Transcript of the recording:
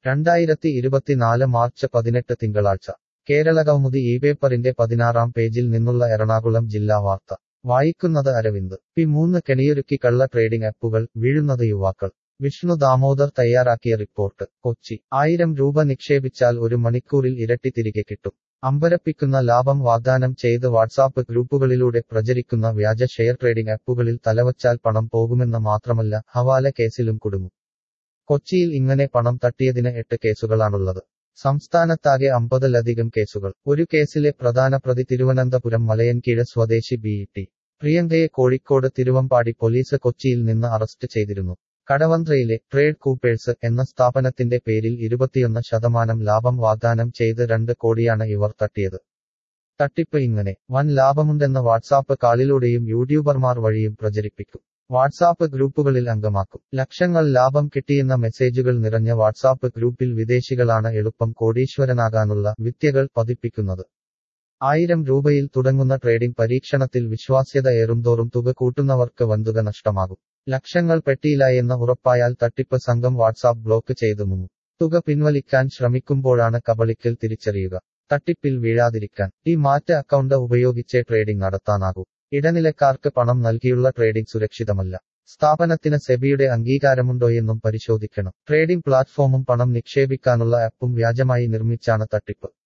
രണ്ടായിരത്തി ഇരുപത്തിനാല് മാർച്ച് പതിനെട്ട് തിങ്കളാഴ്ച കേരള കൗമുദി ഈ പേപ്പറിന്റെ പതിനാറാം പേജിൽ നിന്നുള്ള എറണാകുളം ജില്ലാ വാർത്ത വായിക്കുന്നത് അരവിന്ദ് പി മൂന്ന് കെണിയൊരുക്കി കള്ള ട്രേഡിംഗ് ആപ്പുകൾ വീഴുന്നത് യുവാക്കൾ വിഷ്ണു ദാമോദർ തയ്യാറാക്കിയ റിപ്പോർട്ട് കൊച്ചി ആയിരം രൂപ നിക്ഷേപിച്ചാൽ ഒരു മണിക്കൂറിൽ ഇരട്ടി തിരികെ കിട്ടും അമ്പരപ്പിക്കുന്ന ലാഭം വാഗ്ദാനം ചെയ്ത് വാട്സാപ്പ് ഗ്രൂപ്പുകളിലൂടെ പ്രചരിക്കുന്ന വ്യാജ ഷെയർ ട്രേഡിംഗ് ആപ്പുകളിൽ തലവച്ചാൽ പണം പോകുമെന്ന് മാത്രമല്ല ഹവാല കേസിലും കുടുങ്ങും കൊച്ചിയിൽ ഇങ്ങനെ പണം തട്ടിയതിന് എട്ട് കേസുകളാണുള്ളത് സംസ്ഥാനത്താകെ അമ്പതിലധികം കേസുകൾ ഒരു കേസിലെ പ്രധാന പ്രതി തിരുവനന്തപുരം മലയൻകീഴ് സ്വദേശി ബി ടി പ്രിയങ്കയെ കോഴിക്കോട് തിരുവമ്പാടി പോലീസ് കൊച്ചിയിൽ നിന്ന് അറസ്റ്റ് ചെയ്തിരുന്നു കടവന്ത്രയിലെ ട്രേഡ് കൂപ്പേഴ്സ് എന്ന സ്ഥാപനത്തിന്റെ പേരിൽ ഇരുപത്തിയൊന്ന് ശതമാനം ലാഭം വാഗ്ദാനം ചെയ്ത് രണ്ട് കോടിയാണ് ഇവർ തട്ടിയത് തട്ടിപ്പ് ഇങ്ങനെ വൻ ലാഭമുണ്ടെന്ന് വാട്സാപ്പ് കാളിലൂടെയും യൂട്യൂബർമാർ വഴിയും പ്രചരിപ്പിക്കും വാട്സാപ്പ് ഗ്രൂപ്പുകളിൽ അംഗമാക്കും ലക്ഷങ്ങൾ ലാഭം കിട്ടിയെന്ന മെസ്സേജുകൾ നിറഞ്ഞ വാട്സാപ്പ് ഗ്രൂപ്പിൽ വിദേശികളാണ് എളുപ്പം കോടീശ്വരനാകാനുള്ള വിദ്യകൾ പതിപ്പിക്കുന്നത് ആയിരം രൂപയിൽ തുടങ്ങുന്ന ട്രേഡിംഗ് പരീക്ഷണത്തിൽ വിശ്വാസ്യത ഏറുംതോറും തുക കൂട്ടുന്നവർക്ക് വൻതുക നഷ്ടമാകും ലക്ഷങ്ങൾ പെട്ടിയിലായെന്ന് ഉറപ്പായാൽ തട്ടിപ്പ് സംഘം വാട്സാപ്പ് ബ്ലോക്ക് ചെയ്തു മുങ്ങും തുക പിൻവലിക്കാൻ ശ്രമിക്കുമ്പോഴാണ് കബളിക്കൽ തിരിച്ചറിയുക തട്ടിപ്പിൽ വീഴാതിരിക്കാൻ ഈ മാറ്റ അക്കൗണ്ട് ഉപയോഗിച്ചേ ട്രേഡിംഗ് നടത്താനാകൂ ഇടനിലക്കാർക്ക് പണം നൽകിയുള്ള ട്രേഡിംഗ് സുരക്ഷിതമല്ല സ്ഥാപനത്തിന് സെബിയുടെ അംഗീകാരമുണ്ടോയെന്നും പരിശോധിക്കണം ട്രേഡിംഗ് പ്ലാറ്റ്ഫോമും പണം നിക്ഷേപിക്കാനുള്ള ആപ്പും വ്യാജമായി നിർമ്മിച്ചാണ് തട്ടിപ്പ്